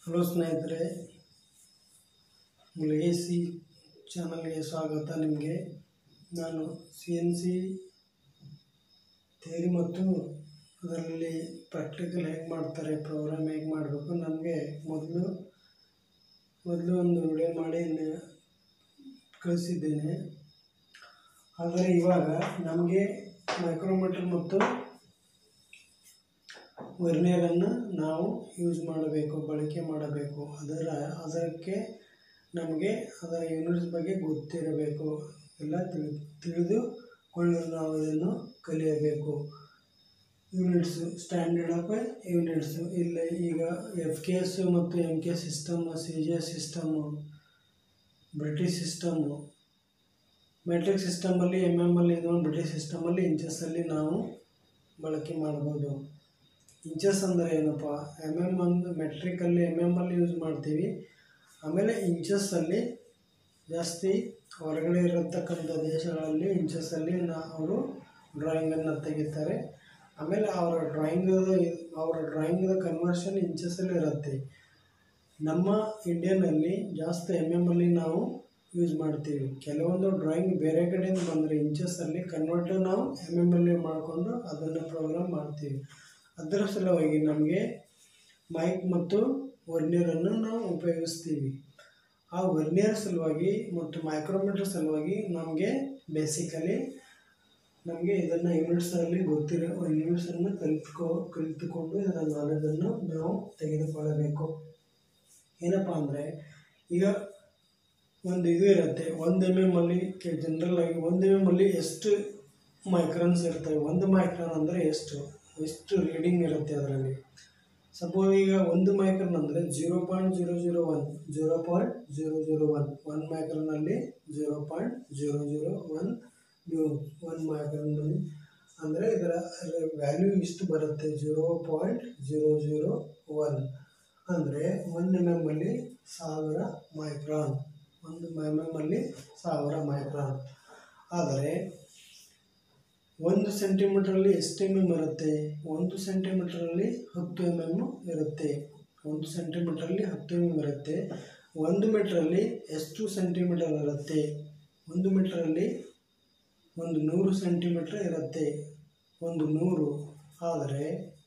hello ಸ್ನೇಹಿತರೆ ಮುಳುಗೆ C ಚಾನಲ್ಗೆ ಸ್ವಾಗತ ನಿಮಗೆ ನಾನು ಸಿ ಎನ್ ಸಿ ಥಿಯರಿ ಮತ್ತು ಅದರಲ್ಲಿ ಪ್ರಾಕ್ಟಿಕಲ್ ಹೇಗೆ ಮಾಡ್ತಾರೆ ಪ್ರೋಗ್ರಾಮ್ ಹೇಗೆ ಮಾಡಬೇಕು ನಮಗೆ ಮೊದಲು ಮೊದಲು ಒಂದು ವಿಡಿಯೋ ಮಾಡಿ ನ- ಕಳಿಸಿದ್ದೇನೆ ಆದರೆ ಇವಾಗ ನಮಗೆ ಮೈಕ್ರೋಮೀಟರ್ ಮತ್ತು ವರ್ನಿಯರನ್ನು ನಾವು ಯೂಸ್ ಮಾಡಬೇಕು ಬಳಕೆ ಮಾಡಬೇಕು ಅದರ ಅದಕ್ಕೆ ನಮಗೆ ಅದರ ಯೂನಿಟ್ಸ್ ಬಗ್ಗೆ ಗೊತ್ತಿರಬೇಕು ಎಲ್ಲ ತಿಳಿ ತಿಳಿದುಕೊಳ್ಳಲು ನಾವು ಇದನ್ನು ಕಲಿಯಬೇಕು ಯೂನಿಟ್ಸು ಸ್ಟ್ಯಾಂಡರ್ಡ್ ಆಫ್ ಯೂನಿಟ್ಸು ಇಲ್ಲ ಈಗ ಎಫ್ ಕೆ ಎಸ್ ಮತ್ತು M K system C G S system British system metric ಸಿಸ್ಟಮಲ್ಲಿ ಎಮ್ ಎಮ್ ಅಲ್ಲಿ ಇದು ಬ್ರಿಟಿಷ್ ಸಿಸ್ಟಮಲ್ಲಿ ಇಂಚಸ್ಸಲ್ಲಿ ನಾವು ಬಳಕೆ ಮಾಡ್ಬೋದು ಇಂಚಸ್ ಅಂದರೆ ಏನಪ್ಪ ಎಮ್ ಎಮ್ ಅಂದು ಮೆಟ್ರಿಕಲ್ಲಿ ಎಮ್ ಎಮ್ ಅಲ್ಲಿ ಯೂಸ್ ಮಾಡ್ತೀವಿ ಆಮೇಲೆ ಇಂಚಸ್ಸಲ್ಲಿ ಜಾಸ್ತಿ ಹೊರಗಡೆ ಇರತಕ್ಕಂಥ ದೇಶಗಳಲ್ಲಿ ಇಂಚಸ್ಸಲ್ಲಿ ನಾ ಅವರು ಡ್ರಾಯಿಂಗನ್ನು ತೆಗಿತಾರೆ ಆಮೇಲೆ ಅವರ ಡ್ರಾಯಿಂಗ್ ಅವರ ಡ್ರಾಯಿಂಗ್ದ ಕನ್ವರ್ಷನ್ ಇಂಚಸ್ಸಲ್ಲಿ ಇರುತ್ತೆ ನಮ್ಮ ಇಂಡಿಯನಲ್ಲಿ ಜಾಸ್ತಿ ಎಮ್ ಎಮ್ ಅಲ್ಲಿ ನಾವು ಯೂಸ್ ಮಾಡ್ತೀವಿ ಕೆಲವೊಂದು ಡ್ರಾಯಿಂಗ್ ಬೇರೆ ಕಡೆಯಿಂದ ಬಂದರೆ ಇಂಚಸ್ಸಲ್ಲಿ ಕನ್ವರ್ಟ್ ನಾವು ಎಮ್ ಎಮ್ ಅಲ್ಲಿ ಮಾಡಿಕೊಂಡು ಅದನ್ನು ಪ್ರೋಗ್ರಾಮ್ ಮಾಡ್ತೀವಿ ಅದರ ಸಲುವಾಗಿ ನಮಗೆ ಮೈಕ್ ಮತ್ತು ವರ್ನಿಯರನ್ನು ನಾವು ಉಪಯೋಗಿಸ್ತೀವಿ ಆ ವರ್ನಿಯರ್ ಸಲುವಾಗಿ ಮತ್ತು ಮೈಕ್ರೋಮೀಟರ್ ಸಲುವಾಗಿ ನಮಗೆ ಬೇಸಿಕಲಿ ನಮಗೆ ಇದನ್ನು ಯೂನಿಟ್ಸಲ್ಲಿ ಗೊತ್ತಿರೋ ಯೂನಿಟ್ಸನ್ನು ಕಲಿತ್ಕೊ ಕಲಿತುಕೊಂಡು ಇದರ ನಾಲೆಜನ್ನು ನಾವು ತೆಗೆದುಕೊಳ್ಳಬೇಕು ಏನಪ್ಪ ಅಂದರೆ ಈಗ ಒಂದು ಇದು ಇರುತ್ತೆ ಒಂದು ಎಮ್ ಎಮ್ ಅಲ್ಲಿ ಕೆ ಜನರಲ್ ಆಗಿ ಒಂದು ಎಮ್ ಎಮ್ ಅಲ್ಲಿ ಎಷ್ಟು ಮೈಕ್ರಾನ್ಸ್ ಇರ್ತವೆ ಒಂದು ಮೈಕ್ರಾನ್ ಅಂದರೆ ಎಷ್ಟು ಎಷ್ಟು ರೀಡಿಂಗ್ ಇರುತ್ತೆ ಅದರಲ್ಲಿ ಸಪೋಸ್ ಈಗ ಒಂದು ಮೈಕ್ರಾನ್ ಅಂದರೆ zero point zero zero one zero point zero zero one one ಮೈಕ್ರಾನಲ್ಲಿ zero point zero zero one new one ಮೈಕ್ರಾನಲ್ಲಿ ಅಂದರೆ ಇದರ ವ್ಯಾಲ್ಯೂ ಇಷ್ಟು ಬರುತ್ತೆ zero point zero zero one ಅಂದರೆ ಒಂದು ಎಮ್ ಎಮ್ ಅಲ್ಲಿ ಸಾವಿರ ಮೈಕ್ರಾನ್ ಒಂದು ಎಮ್ ಎಮ್ ಅಲ್ಲಿ ಸಾವಿರ ಮೈಕ್ರಾನ್ ಆದರೆ ಒಂದು ಸೆಂಟಿಮೀಟ್ರಲ್ಲಿ ಎಷ್ಟು ಎಮ್ ಎಮ್ ಇರುತ್ತೆ ಒಂದು ಸೆಂಟಿಮೀಟ್ರಲ್ಲಿ ಹತ್ತು ಎಮ್ ಎಮ್ ಇರುತ್ತೆ ಒಂದು ಸೆಂಟಿಮೀಟ್ರಲ್ಲಿ ಹತ್ತು ಎಮ್ ಎಮ್ ಇರುತ್ತೆ ಒಂದು ಮೀಟ್ರಲ್ಲಿ ಎಷ್ಟು ಸೆಂಟಿಮೀಟರ್ ಇರುತ್ತೆ ಒಂದು ಮೀಟ್ರಲ್ಲಿ ಒಂದು ನೂರು ಸೆಂಟಿಮೀಟ್ರ್ ಇರುತ್ತೆ ಒಂದು ನೂರು ಆದರೆ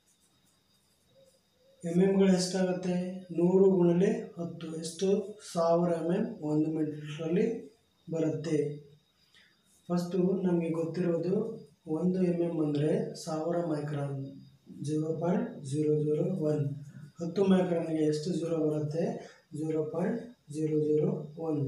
ಎಮ್ ಎಮ್ಗಳು ಎಷ್ಟಾಗುತ್ತೆ ನೂರು ಗುಣಲೆ ಹತ್ತು ಎಷ್ಟು ಸಾವಿರ ಎಮ್ ಎಮ್ ಒಂದು ಮೀಟ್ರಲ್ಲಿ ಬರುತ್ತೆ ಫಸ್ಟು ನಮಗೆ ಗೊತ್ತಿರೋದು ಒಂದು ಎಮ್ ಎಮ್ ಅಂದರೆ ಸಾವಿರ micron zero point zero zero one ಹತ್ತು ಮೈಕ್ರಾನ್ಗೆ ಎಷ್ಟು ಜೀರೋ ಬರುತ್ತೆ zero point zero zero one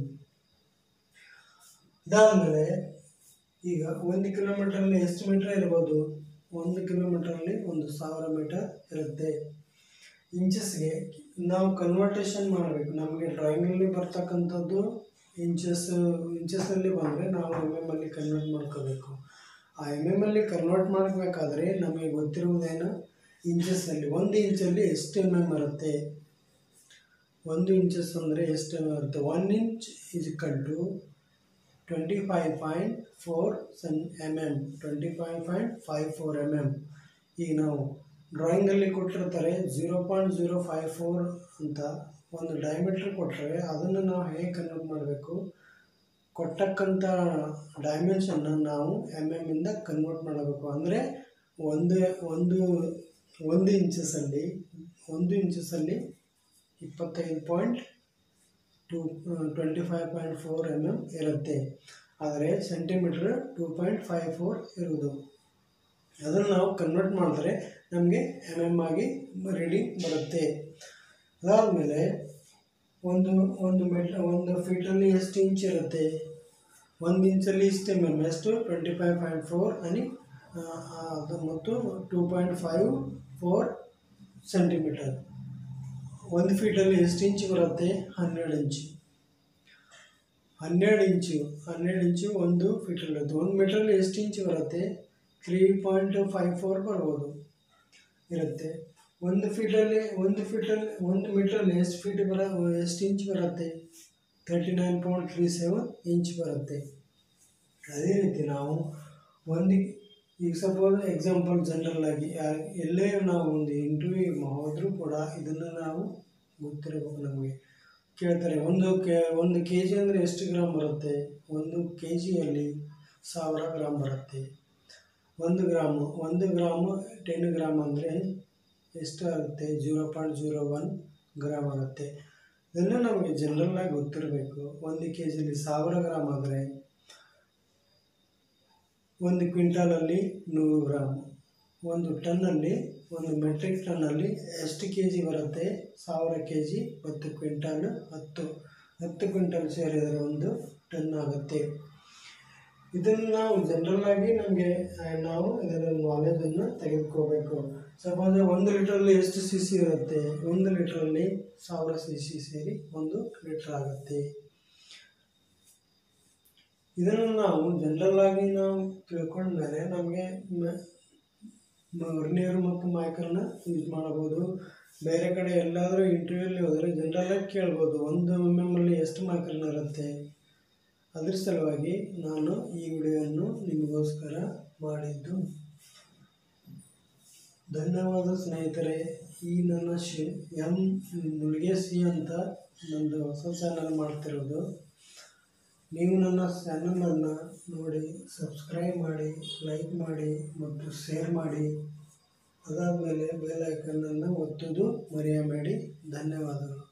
ಇದಾದಮೇಲೆ ಈಗ ಒಂದು ಕಿಲೋಮೀಟ್ರಲ್ಲಿ ಎಷ್ಟು ಮೀಟರ್ ಇರ್ಬೋದು ಒಂದು ಕಿಲೋಮೀಟ್ರಲ್ಲಿ ಒಂದು ಸಾವಿರ ಮೀಟರ್ ಇರುತ್ತೆ ಇಂಚಸ್ಗೆ ನಾವು ಕನ್ವರ್ಟೇಷನ್ ಮಾಡಬೇಕು ನಮಗೆ ಡ್ರಾಯಿಂಗಲ್ಲಿ ಬರ್ತಕ್ಕಂಥದ್ದು ಇಂಚಸ್ ಇಂಚಸ್ಸಲ್ಲಿ ಬಂದರೆ ನಾವು ಎಮ್ ಎಮ್ ಅಲ್ಲಿ ಕನ್ವರ್ಟ್ ಮಾಡ್ಕೋಬೇಕು ಆ ಎಮ್ ಎಮ್ ಅಲ್ಲಿ ಕನ್ವರ್ಟ್ ಮಾಡಬೇಕಾದ್ರೆ ನಮಗೆ ಗೊತ್ತಿರುವುದೇನು ಇಂಚಸ್ಸಲ್ಲಿ ಒಂದು ಇಂಚಲ್ಲಿ ಎಷ್ಟು ಎಮ್ ಎಮ್ ಇರುತ್ತೆ ಒಂದು ಇಂಚಸ್ ಅಂದರೆ ಎಷ್ಟು ಎಮ್ ಎಮ್ ಇರುತ್ತೆ one inch is equal to twenty five point four ಸೆನ್ M M twenty five point five four M M ಈಗ ನಾವು ಡ್ರಾಯಿಂಗಲ್ಲಿ ಕೊಟ್ಟಿರ್ತಾರೆ zero point zero five four ಅಂತ ಒಂದು ಡಯಾಮೀಟ್ರ್ ಕೊಟ್ಟರೆ ಅದನ್ನು ನಾವು ಹೇಗೆ ಕನ್ವರ್ಟ್ ಮಾಡಬೇಕು ಕೊಟ್ಟಕ್ಕಂಥ ಡೈಮೆನ್ಷನ್ನ ನಾವು ಎಮ್ ಎಮ್ ಇಂದ ಕನ್ವರ್ಟ್ ಮಾಡಬೇಕು ಅಂದರೆ ಒಂದು ಒಂದು ಒಂದು ಇಂಚಸಲ್ಲಿ ಒಂದು ಇಂಚಸಲ್ಲಿ ಇಪ್ಪತ್ತೈದು point two twenty five point four M M ಇರುತ್ತೆ ಆದರೆ centimetre two point five four ಇರುವುದು ಅದನ್ನು ನಾವು ಕನ್ವರ್ಟ್ ಮಾಡಿದ್ರೆ ನಮಗೆ ಎಮ್ ಎಮ್ ಆಗಿ ರೀಡಿಂಗ್ ಬರುತ್ತೆ ಅದಾದಮೇಲೆ ಒಂದು ಒಂದು ಮೀಟ್ ಒಂದು ಫೀಟಲ್ಲಿ ಎಷ್ಟು ಇಂಚ್ ಇರುತ್ತೆ ಒಂದು ಇಂಚಲ್ಲಿ ಇಷ್ಟು ಎಮ್ ಎಮ್ ಎಷ್ಟು ಟ್ವೆಂಟಿ ಫೈವ್ ಪಾಯಿಂಟ್ ಫೋರ್ అని ಆ, ಅದು ಮತ್ತು two point five four centimetre ಒಂದು ಫೀಟಲ್ಲಿ ಎಷ್ಟು ಇಂಚ್ ಬರುತ್ತೆ ಹನ್ನೆರಡು ಇಂಚು ಹನ್ನೆರಡು ಇಂಚು ಹನ್ನೆರಡು ಇಂಚು ಒಂದು ಫೀಟಲ್ಲಿ ಇರುತ್ತೆ ಒಂದು ಮೀಟ್ರಲ್ಲಿ ಎಷ್ಟು ಇಂಚ್ ಬರುತ್ತೆ ತ್ರೀ ಪಾಯಿಂಟ್ ಫೈವ್ ಫೋರ್ ಬರ್ಬೋದು ಇರುತ್ತೆ ಒಂದು ಫೀಟಲ್ಲಿ ಒಂದು ಫೀಟಲ್ಲಿ ಒಂದು ಮೀಟ್ರಲ್ಲಿ ಎಷ್ಟು ಫೀಟ್ ಬರ ಎಷ್ಟು ಇಂಚ್ ಬರುತ್ತೆ thirty nine point three seven inch ಬರುತ್ತೆ ಅದೇ ರೀತಿ ನಾವು ಒಂದು ಈಗ ಸಪೋಸ್ ಎಕ್ಸಾಂಪಲ್ ಜನರಲ್ ಆಗಿ ಯಾ- ಎಲ್ಲೇ ನಾವು ಒಂದು ಇಂಟರ್ವ್ಯೂ ಹೋದರೂ ಕೂಡ ಇದನ್ನು ನಾವು ಗೊತ್ತಿರಬೇಕು ನಮಗೆ ಕೇಳ್ತಾರೆ ಒಂದು ಕೆ ಒಂದು ಕೆ ಜಿ ಅಂದರೆ ಎಷ್ಟು ಗ್ರಾಮ್ ಬರುತ್ತೆ ಒಂದು ಕೆ ಜಿಯಲ್ಲಿ ಸಾವಿರ ಗ್ರಾಮ್ ಬರುತ್ತೆ ಒಂದು ಗ್ರಾಮು ಒಂದು ಗ್ರಾಮು ಟೆನ್ ಗ್ರಾಮ್ ಅಂದರೆ ಎಷ್ಟು ಆಗುತ್ತೆ zero point zero one gram ಆಗುತ್ತೆ ಇದನ್ನು ನಮಗೆ ಜನರಲ್ಲಾಗಿ ಗೊತ್ತಿರಬೇಕು ಒಂದು ಕೆ ಜಿಲಿ ಸಾವಿರ ಗ್ರಾಮ್ ಆದರೆ ಒಂದು ಕ್ವಿಂಟಾಲಲ್ಲಿ ನೂರು ಗ್ರಾಮ್ ಒಂದು ಟನ್ನಲ್ಲಿ ಒಂದು ಮೆಟ್ರಿಕ್ ಟನ್ನಲ್ಲಿ ಎಷ್ಟು ಕೆ ಜಿ ಬರುತ್ತೆ ಸಾವಿರ ಕೆ ಜಿ ಮತ್ತು ಕ್ವಿಂಟಾಲ್ ಹತ್ತು ಹತ್ತು ಕ್ವಿಂಟಲ್ ಸೇರಿದರೆ ಒಂದು ಟನ್ ಆಗುತ್ತೆ ಇದನ್ನು ನಾವು ಜನರಲ್ಲಾಗಿ ನಮಗೆ ನಾವು ಇದರ ನಾಲೆಜನ್ನು ತೆಗೆದುಕೋಬೇಕು ಸಪೋಸ್ ಒಂದು ಲೀಟ್ರಲ್ಲಿ ಎಷ್ಟು ಸಿ ಸಿ ಇರುತ್ತೆ ಒಂದು ಲೀಟ್ರಲ್ಲಿ ಸಾವಿರ ಸಿ ಸಿ ಸೇರಿ ಒಂದು ಲೀಟ್ರ್ ಆಗುತ್ತೆ ಇದನ್ನು ನಾವು ಜನರಲ್ಲಾಗಿ ನಾವು ತಿಳ್ಕೊಂಡ್ಮೇಲೆ ನಮಗೆ ವರ್ನಿಯರ್ ಮತ್ತು ಮಾಯ್ಕರ್ನ ಯೂಸ್ ಮಾಡಬೋದು ಬೇರೆ ಕಡೆ ಎಲ್ಲಾದರೂ ಇಂಟರ್ವ್ಯೂಲ್ಲಿ ಹೋದರೆ ಜನರಲ್ಲಾಗಿ ಕೇಳ್ಬೋದು ಒಂದು ಎಮ್ ಎಮ್ಮಲ್ಲಿ ಎಷ್ಟು ಮಾಯ್ಕರ್ನ ಇರುತ್ತೆ ಅದ್ರ ಸಲುವಾಗಿ ನಾನು ಈ ವಿಡಿಯೋವನ್ನು ನಿಮಗೋಸ್ಕರ ಮಾಡಿದ್ದು ಧನ್ಯವಾದ ಸ್ನೇಹಿತರೆ ಈ ನನ್ನ ಶಿ ಎಂ ಮುಳುಗೇಸಿ ಅಂತ ನಂದು ಹೊಸ ಚಾನಲ್ ಮಾಡ್ತಿರೋದು ನೀವು ನನ್ನ ಚಾನಲನ್ನು ನೋಡಿ ಸಬ್ಸ್ಕ್ರೈಬ್ ಮಾಡಿ ಲೈಕ್ ಮಾಡಿ ಮತ್ತು ಶೇರ್ ಮಾಡಿ ಅದಾದಮೇಲೆ ಬೆಲ್ ಐಕನ್ನನ್ನು ಒತ್ತೋದು ಮರೆಯಬೇಡಿ ಧನ್ಯವಾದಗಳು